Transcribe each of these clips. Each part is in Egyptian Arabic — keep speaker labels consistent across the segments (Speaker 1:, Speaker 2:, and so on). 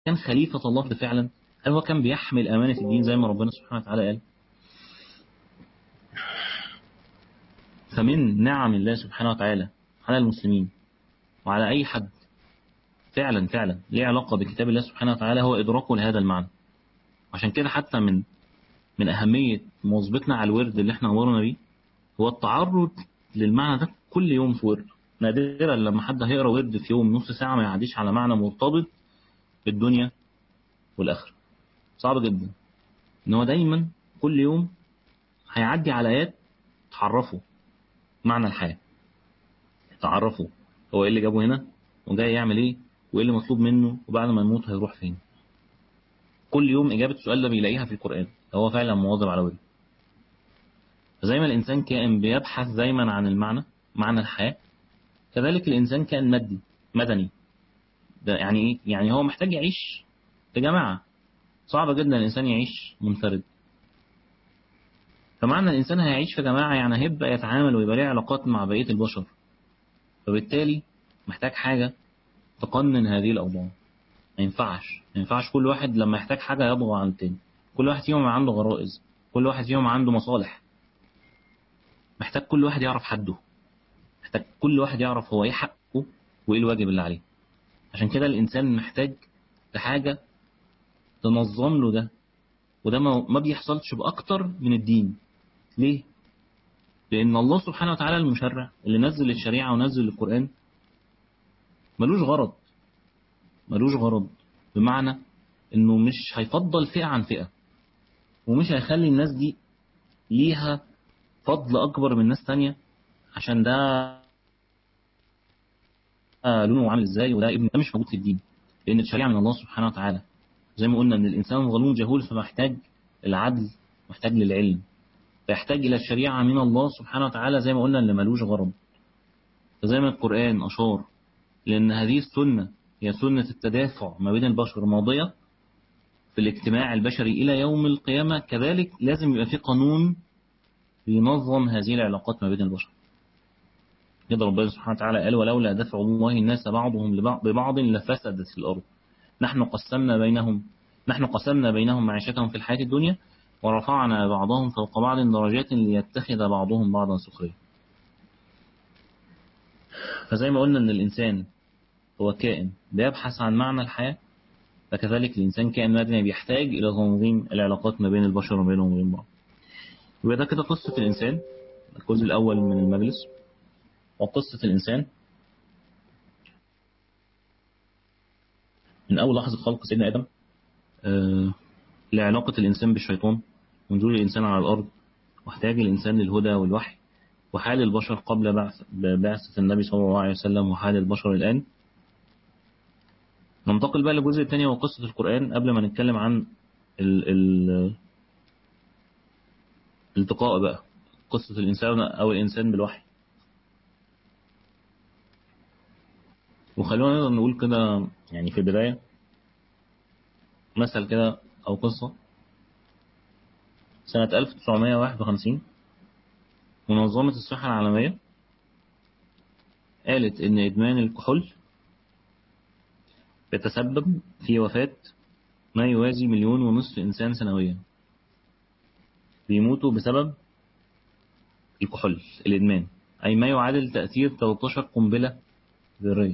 Speaker 1: كان خليفة الله فعلا هل هو كان بيحمل أمانة الدين زي ما ربنا سبحانه وتعالى قال فمن نعم الله سبحانه وتعالى على المسلمين وعلى أي حد فعلا فعلا ليه علاقة بكتاب الله سبحانه وتعالى هو إدراكه لهذا المعنى عشان كده حتى من من أهمية مواظبتنا على الورد اللي احنا أمرنا بيه هو التعرض للمعنى ده كل يوم في ورد نادرا لما حد هيقرا ورد في يوم نص ساعة ما يعديش على معنى مرتبط بالدنيا والآخرة صعب جدا ان هو دايما كل يوم هيعدي على آيات تعرفه معنى الحياة تعرفه هو ايه اللي جابه هنا وجاي يعمل ايه وايه اللي مطلوب منه وبعد ما يموت هيروح فين كل يوم إجابة السؤال ده بيلاقيها في القرآن هو فعلا مواظب على وجهه فزي ما الإنسان كائن بيبحث دايما عن المعنى معنى الحياة كذلك الإنسان كائن مادي مدني ده يعني إيه؟ يعني هو محتاج يعيش في جماعة صعب جدا الإنسان يعيش منفرد فمعنى الإنسان هيعيش في جماعة يعني هيبقى يتعامل ويبقى ليه علاقات مع بقية البشر فبالتالي محتاج حاجة تقنن هذه الأوضاع ما ينفعش ما ينفعش كل واحد لما يحتاج حاجة يضغط على التاني كل واحد فيهم عنده غرائز كل واحد فيهم عنده مصالح محتاج كل واحد يعرف حده محتاج كل واحد يعرف هو ايه حقه وايه الواجب اللي عليه عشان كده الإنسان محتاج لحاجة تنظم له ده وده ما بيحصلش بأكتر من الدين ليه؟ لأن الله سبحانه وتعالى المشرع اللي نزل الشريعة ونزل القرآن ملوش غرض ملوش غرض بمعنى انه مش هيفضل فئة عن فئة ومش هيخلي الناس دي ليها فضل اكبر من ناس تانية عشان ده لونه عامل ازاي وده ابن ده مش موجود في الدين لان الشريعة من الله سبحانه وتعالى زي ما قلنا ان الانسان ظلوم جهول فمحتاج العدل محتاج للعلم فيحتاج الى الشريعة من الله سبحانه وتعالى زي ما قلنا اللي ملوش غرض فزي ما القرآن أشار لأن هذه السنة هي سنة التدافع ما بين البشر ماضية في الاجتماع البشري إلى يوم القيامة كذلك لازم يبقى في قانون بينظم هذه العلاقات ما بين البشر كده ربنا سبحانه وتعالى قال ولولا دفع الله الناس بعضهم لبعض ببعض لفسدت الأرض نحن قسمنا بينهم نحن قسمنا بينهم معيشتهم في الحياة الدنيا ورفعنا بعضهم فوق بعض درجات ليتخذ بعضهم بعضا سخريا فزي ما قلنا ان الانسان هو كائن بيبحث عن معنى الحياة فكذلك الإنسان كائن مدني بيحتاج إلى تنظيم العلاقات ما بين البشر وما بينهم وبين بعض يبقى ده كده قصة الإنسان الجزء الأول من المجلس وقصة الإنسان من أول لحظة خلق سيدنا آدم آه لعلاقة الإنسان بالشيطان ونزول الإنسان على الأرض واحتياج الإنسان للهدى والوحي وحال البشر قبل بعث بعثة النبي صلى الله عليه وسلم وحال البشر الآن ننتقل بقى للجزء الثاني وهو قصة القرآن قبل ما نتكلم عن ال ال الالتقاء بقى قصة الإنسان أو الإنسان بالوحي وخلونا نقدر نقول كده يعني في البداية مثل كده أو قصة سنة 1951 منظمة الصحة العالمية قالت إن إدمان الكحول يتسبب في وفاة ما يوازي مليون ونصف إنسان سنويا بيموتوا بسبب الكحول الإدمان أي ما يعادل تأثير 13 قنبلة ذرية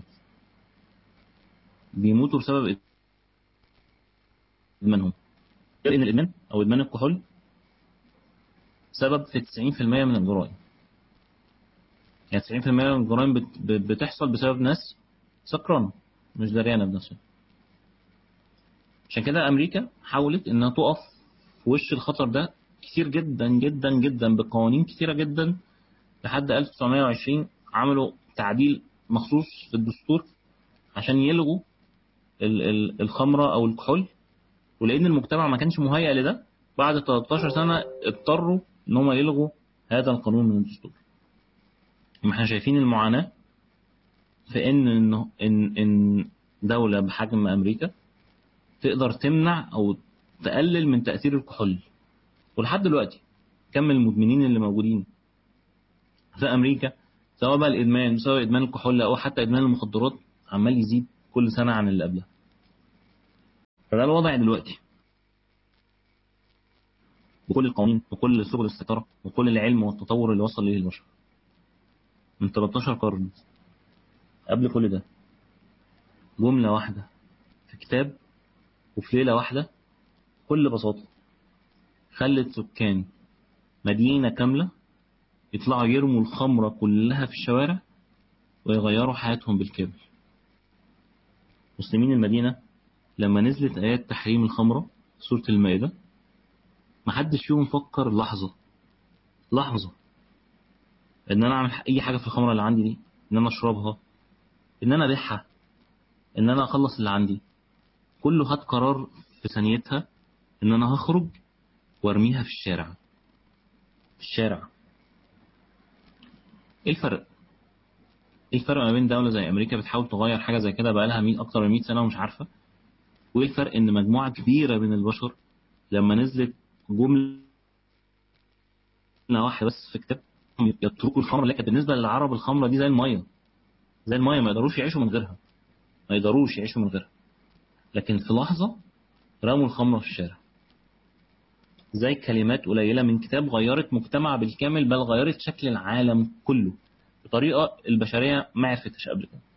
Speaker 1: بيموتوا بسبب إدمانهم لأن الإدمان أو إدمان الكحول سبب في 90% من الجرائم يعني 90% من الجرائم بتحصل بسبب ناس سكران مش دريانة بنفسها عشان كده أمريكا حاولت إنها تقف في وش الخطر ده كتير جدا جدا جدا بقوانين كتيرة جدا لحد 1920 عملوا تعديل مخصوص في الدستور عشان يلغوا الخمرة أو الكحول ولأن المجتمع ما كانش مهيأ لده بعد 13 سنة اضطروا إن هم يلغوا هذا القانون من الدستور ما احنا شايفين المعاناة في ان ان ان دولة بحجم امريكا تقدر تمنع او تقلل من تأثير الكحول ولحد دلوقتي كم المدمنين اللي موجودين في امريكا سواء بقى الادمان سواء ادمان الكحول او حتى ادمان المخدرات عمال يزيد كل سنة عن اللي قبلها فده الوضع دلوقتي بكل القوانين وكل سبل السيطرة وكل العلم والتطور اللي وصل ليه البشر من 13 قرن قبل كل ده جملة واحدة في كتاب وفي ليلة واحدة بكل بساطة خلت سكان مدينة كاملة يطلعوا يرموا الخمرة كلها في الشوارع ويغيروا حياتهم بالكامل مسلمين المدينة لما نزلت آيات تحريم الخمرة سورة المائدة محدش فيهم فكر لحظة لحظة ان انا اعمل اي حاجة في الخمرة اللي عندي دي ان انا اشربها ان انا ابيعها ان انا اخلص اللي عندي كله خد قرار في ثانيتها ان انا هخرج وارميها في الشارع في الشارع ايه الفرق ايه الفرق ما بين دولة زي امريكا بتحاول تغير حاجة زي كده بقالها 100 اكتر من 100 سنة ومش عارفة وايه الفرق ان مجموعة كبيرة من البشر لما نزلت جملة واحدة بس في كتاب يتركوا الخمرة اللي كانت بالنسبة للعرب الخمرة دي زي المية زي المية ما يقدروش يعيشوا من غيرها ما يقدروش يعيشوا من غيرها لكن في لحظة رموا الخمرة في الشارع زي كلمات قليلة من كتاب غيرت مجتمع بالكامل بل غيرت شكل العالم كله بطريقة البشرية ما عرفتش قبل كده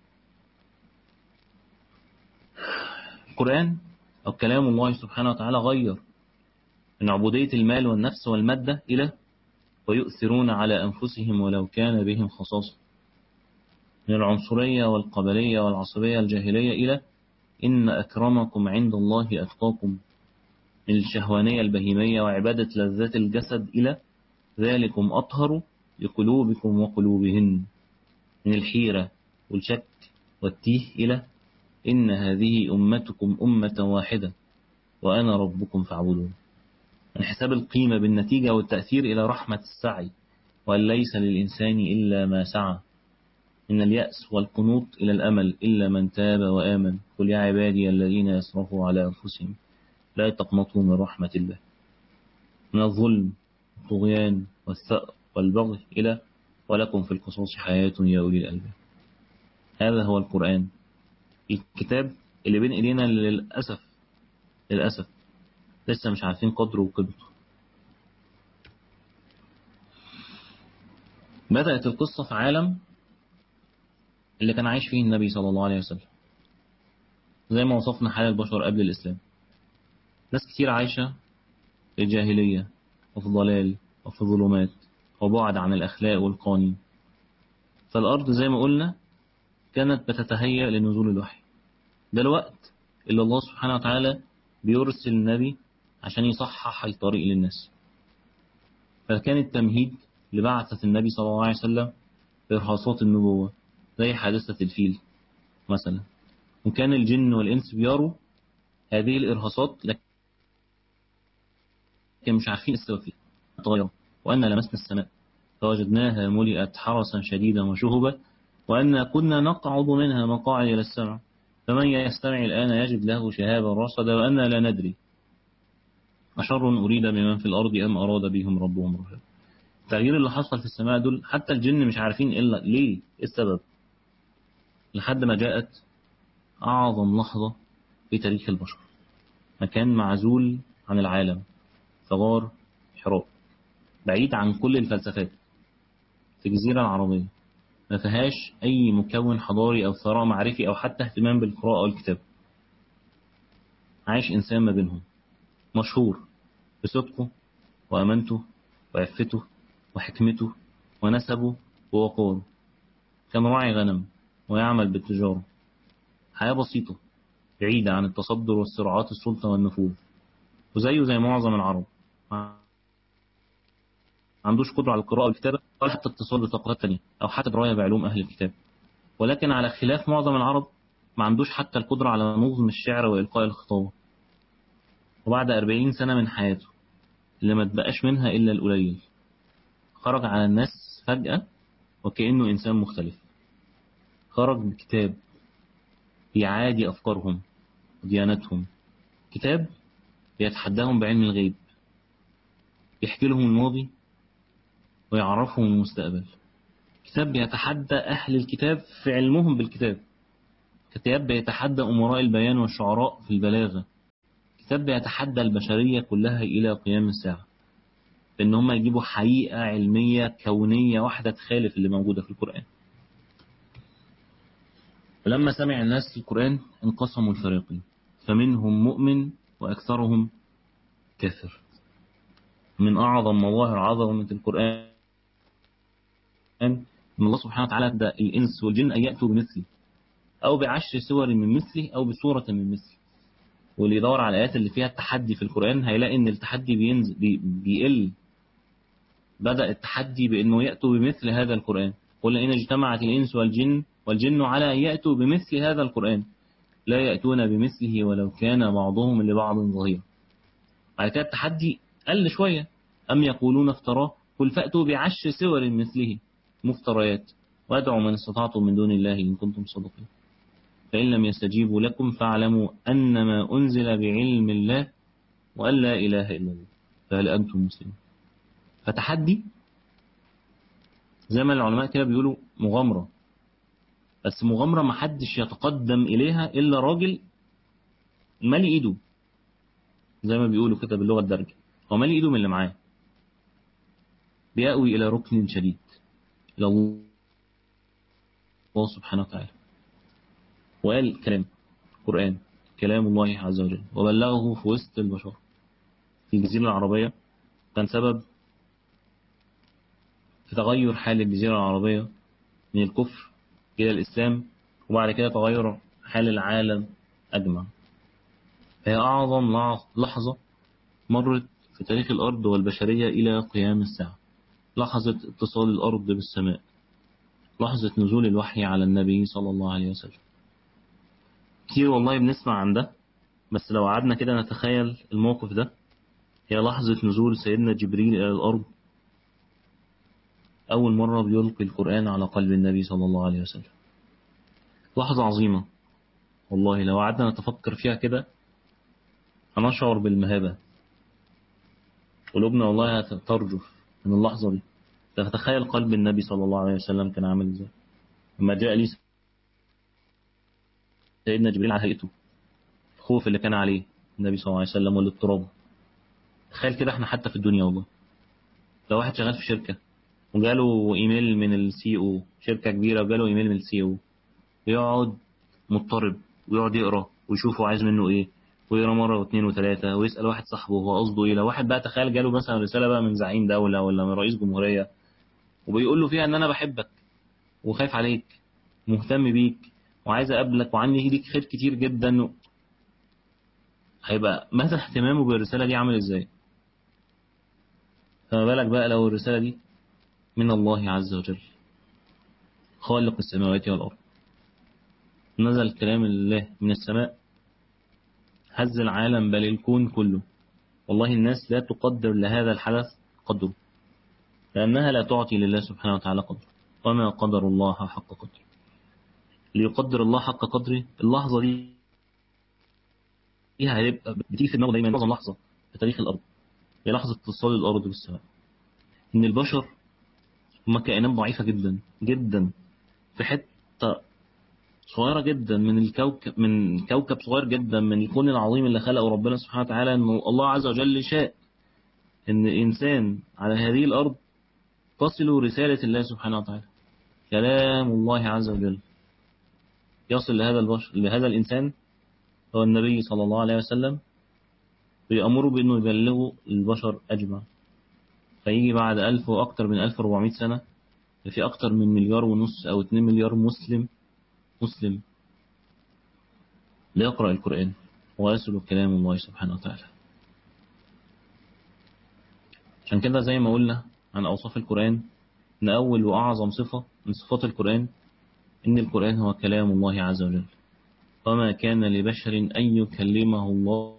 Speaker 1: القرآن أو كلام الله سبحانه وتعالى غير من عبودية المال والنفس والمادة إلى ويؤثرون على أنفسهم ولو كان بهم خصاصة من العنصرية والقبلية والعصبية الجاهلية إلى إن أكرمكم عند الله أتقاكم من الشهوانية البهيمية وعبادة لذات الجسد إلى ذلكم أطهر لقلوبكم وقلوبهن من الحيرة والشك والتيه إلى إن هذه أمتكم أمة واحدة وأنا ربكم فاعبدون من حساب القيمة بالنتيجة والتأثير إلى رحمة السعي وأن ليس للإنسان إلا ما سعى من اليأس والقنوط إلى الأمل إلا من تاب وآمن قل يا عبادي الذين يسرفوا على أنفسهم لا تقنطوا من رحمة الله من الظلم والطغيان والثأر والبغي إلى ولكم في القصاص حياة يا أولي الألباب هذا هو القرآن الكتاب اللي بين إيدينا للأسف للأسف لسه مش عارفين قدره وقيمته بدأت القصة في عالم اللي كان عايش فيه النبي صلى الله عليه وسلم زي ما وصفنا حال البشر قبل الإسلام ناس كتير عايشة في الجاهلية وفي ضلال وفي ظلمات وبعد عن الأخلاق والقوانين فالأرض زي ما قلنا كانت بتتهيأ لنزول الوحي ده الوقت اللي الله سبحانه وتعالى بيرسل النبي عشان يصحح الطريق للناس فكان التمهيد لبعثة النبي صلى الله عليه وسلم إرهاصات النبوة زي حادثة الفيل مثلا وكان الجن والإنس بيروا هذه الإرهاصات لكن مش عارفين السبب فيها تغير وأن لمسنا السماء فوجدناها ملئت حرسا شديدا وشهبا وأن كنا نقعد منها مقاعد إلى السمع فمن يستمع الآن يجد له شهابا رصدا وأنا لا ندري أشر أريد بمن في الأرض أم أراد بهم ربهم رشدا التغيير اللي حصل في السماء دول حتى الجن مش عارفين إلا ليه إيه السبب لحد ما جاءت أعظم لحظة في تاريخ البشر مكان معزول عن العالم ثغار حراء بعيد عن كل الفلسفات في الجزيرة العربية ما فيهاش أي مكون حضاري أو ثراء معرفي أو حتى اهتمام بالقراءة والكتاب عايش إنسان ما بينهم مشهور بصدقه وأمانته وعفته وحكمته ونسبه ووقاره كان راعي غنم ويعمل بالتجارة حياة بسيطة بعيدة عن التصدر والصراعات السلطة والنفوذ وزيه زي معظم العرب ما عندوش قدرة على القراءة والكتابة ولا حتى اتصال بثقافات تانية أو حتى دراية بعلوم أهل الكتاب ولكن على خلاف معظم العرب ما عندوش حتى القدرة على نظم الشعر وإلقاء الخطابة وبعد أربعين سنة من حياته اللي ما تبقاش منها إلا القليل خرج على الناس فجأة وكأنه إنسان مختلف خرج بكتاب بيعادي أفكارهم وديانتهم كتاب بيتحداهم بعلم الغيب يحكي لهم الماضي ويعرفهم المستقبل كتاب بيتحدى أهل الكتاب في علمهم بالكتاب كتاب بيتحدى أمراء البيان والشعراء في البلاغة كتاب بيتحدى البشرية كلها إلى قيام الساعة بأن هم يجيبوا حقيقة علمية كونية واحدة تخالف اللي موجودة في القرآن ولما سمع الناس القرآن انقسموا الفريقين فمنهم مؤمن وأكثرهم كافر من أعظم مظاهر عظمة القرآن أن الله سبحانه وتعالى ده الإنس والجن أن يأتوا بمثله أو بعشر سور من مثله أو بسورة من مثله واللي يدور على الآيات اللي فيها التحدي في القرآن هيلاقي إن التحدي بينزل بي بيقل بدأ التحدي بأنه يأتوا بمثل هذا القرآن قل إن اجتمعت الإنس والجن والجن على أن يأتوا بمثل هذا القرآن لا يأتون بمثله ولو كان بعضهم لبعض ظهيرا على كده التحدي قل شوية أم يقولون افتراه قل فأتوا بعشر سور مثله مفتريات وادعوا من استطعتم من دون الله إن كنتم صادقين فإن لم يستجيبوا لكم فاعلموا أنما أنزل بعلم الله وأن لا إله إلا الله فهل أنتم مسلمون فتحدي زي ما العلماء كده بيقولوا مغامرة بس مغامرة ما حدش يتقدم إليها إلا راجل مالي إيده زي ما بيقولوا كده باللغة الدارجة هو مالي إيده من اللي معاه بيأوي إلى ركن شديد إلى الله سبحانه وتعالى وقال كلام قرآن كلام الله عز وجل وبلغه في وسط البشر في الجزيرة العربية كان سبب في تغير حال الجزيرة العربية من الكفر إلى الإسلام وبعد كده تغير حال العالم أجمع هي أعظم لحظة مرت في تاريخ الأرض والبشرية إلى قيام الساعة لحظة اتصال الأرض بالسماء لحظة نزول الوحي على النبي صلى الله عليه وسلم كتير والله بنسمع عن ده بس لو قعدنا كده نتخيل الموقف ده هي لحظة نزول سيدنا جبريل إلى الأرض أول مرة بيلقي القرآن على قلب النبي صلى الله عليه وسلم لحظة عظيمة والله لو قعدنا نتفكر فيها كده هنشعر بالمهابة قلوبنا والله هترجف من اللحظة دي تتخيل قلب النبي صلى الله عليه وسلم كان عامل ازاي لما جاء لي سيدنا جبريل على هيئته الخوف اللي كان عليه النبي صلى الله عليه وسلم والاضطراب تخيل كده احنا حتى في الدنيا والله لو واحد شغال في شركة وجاله ايميل من السي او شركة كبيرة وجاله ايميل من السي او يقعد مضطرب ويقعد يقرا ويشوف هو عايز منه ايه ويقرا مرة واثنين وثلاثة ويسأل واحد صاحبه هو قصده ايه لو واحد بقى تخيل جاله مثلا رسالة بقى من زعيم دولة ولا من رئيس جمهورية وبيقول له فيها ان انا بحبك وخايف عليك مهتم بيك وعايز اقابلك وعندي ليك خير كتير جدا و... هيبقى مدى اهتمامه بالرسالة دي عامل ازاي فما بالك بقى لو الرسالة دي من الله عز وجل خالق السماوات والأرض نزل كلام الله من السماء هز العالم بل الكون كله والله الناس لا تقدر لهذا الحدث قدره لأنها لا تعطي لله سبحانه وتعالى قدره وما قدر الله حق قدره ليقدر الله حق قدره اللحظة دي فيها هيبقى بتيجي في دماغه دايما معظم لحظة في تاريخ الأرض هي لحظة اتصال الأرض بالسماء إن البشر هم كائنات ضعيفة جدا جدا في حتة صغيرة جدا من الكوكب من كوكب صغير جدا من الكون العظيم اللي خلقه ربنا سبحانه وتعالى إن الله عز وجل شاء إن الإنسان على هذه الأرض تصل رسالة الله سبحانه وتعالى كلام الله عز وجل يصل لهذا البشر لهذا الإنسان هو النبي صلى الله عليه وسلم ويأمره بأنه يبلغه البشر أجمع فيجي بعد ألف وأكثر من ألف وأربعمائة سنة في أكثر من مليار ونص أو اتنين مليار مسلم مسلم ليقرأ القرآن ويصل كلام الله سبحانه وتعالى عشان كده زي ما قلنا عن أوصاف القرآن إن أول وأعظم صفة من صفات القرآن إن القرآن هو كلام الله عز وجل وما كان لبشر أن يكلمه الله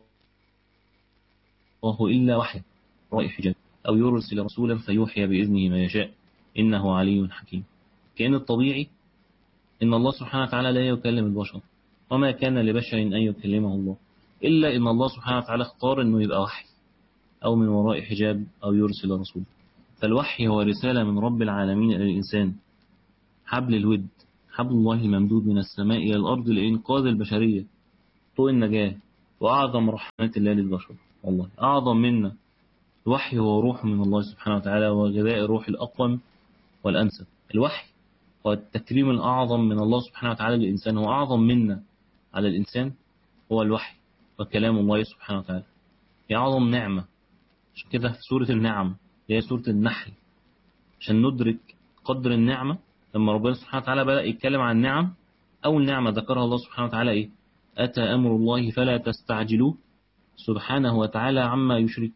Speaker 1: إلا وحي رأي حجاب أو يرسل رسولا فيوحي بإذنه ما يشاء إنه علي حكيم كان الطبيعي إن الله سبحانه وتعالى لا يكلم البشر وما كان لبشر أن يكلمه الله إلا إن الله سبحانه وتعالى اختار أنه يبقى وحي أو من وراء حجاب أو يرسل رسول فالوحي هو رسالة من رب العالمين إلى الإنسان حبل الود حبل الله الممدود من السماء إلى الأرض لإنقاذ البشرية طوق النجاة وأعظم رحمات الله للبشر والله أعظم منا الوحي هو روح من الله سبحانه وتعالى وغذاء الروح الأقوم والأنسب الوحي هو التكريم الأعظم من الله سبحانه وتعالى للإنسان هو أعظم منا على الإنسان هو الوحي وكلام الله سبحانه وتعالى هي أعظم نعمة عشان كده في سورة النعم هي سورة النحل عشان ندرك قدر النعمة لما ربنا سبحانه وتعالى بدأ يتكلم عن النعم أول نعمة ذكرها الله سبحانه وتعالى إيه أتى أمر الله فلا تستعجلوه سبحانه وتعالى عما يشركون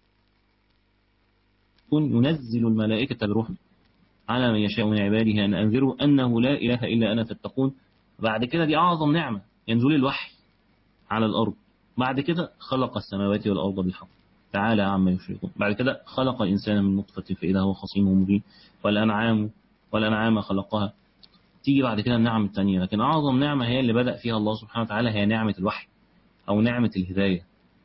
Speaker 1: ينزل الملائكة بروح على من يشاء من عباده أن أنذروا أنه لا إله إلا أنا فاتقون بعد كده دي أعظم نعمة ينزل الوحي على الأرض بعد كده خلق السماوات والأرض بالحق تعالى عما يشركون بعد كده خلق الإنسان من نطفة فإذا هو خصيم مبين والأنعام والأنعام خلقها تيجي بعد كده النعم الثانية لكن أعظم نعمة هي اللي بدأ فيها الله سبحانه وتعالى هي نعمة الوحي أو نعمة الهداية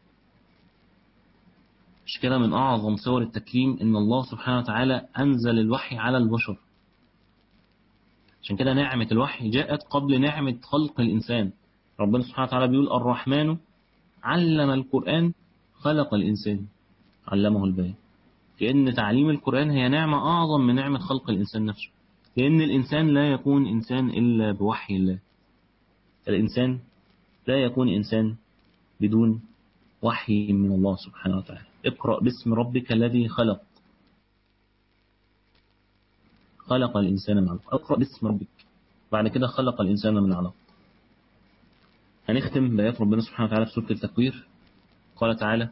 Speaker 1: مش كده من أعظم صور التكريم إن الله سبحانه وتعالى أنزل الوحي على البشر عشان كده نعمة الوحي جاءت قبل نعمة خلق الإنسان ربنا سبحانه وتعالى بيقول الرحمن علم القرآن خلق الإنسان علمه البيان لأن تعليم القرآن هي نعمة أعظم من نعمة خلق الإنسان نفسه لأن الإنسان لا يكون إنسان إلا بوحي الله الإنسان لا يكون إنسان بدون وحي من الله سبحانه وتعالى اقرأ باسم ربك الذي خلق خلق الإنسان من علق اقرأ باسم ربك بعد كده خلق الإنسان من علق هنختم بآيات ربنا سبحانه وتعالى في سورة التكوير قال تعالى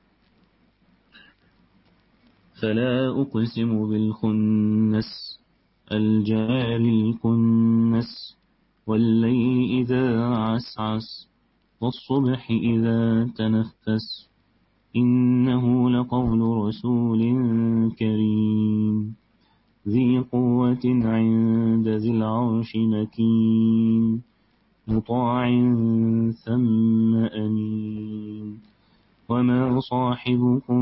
Speaker 1: فلا أقسم بالخنس الجار الكنس والليل إذا عسعس والصبح إذا تنفس إنه لقول رسول كريم ذي قوة عند ذي العرش مكين مطاع ثم أمين وما صاحبكم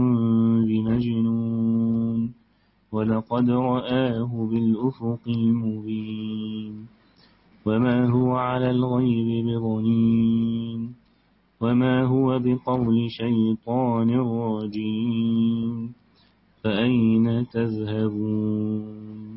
Speaker 1: بمجنون ولقد رآه بالأفق المبين وما هو على الغيب بضنين وما هو بقول شيطان رجيم فأين تذهبون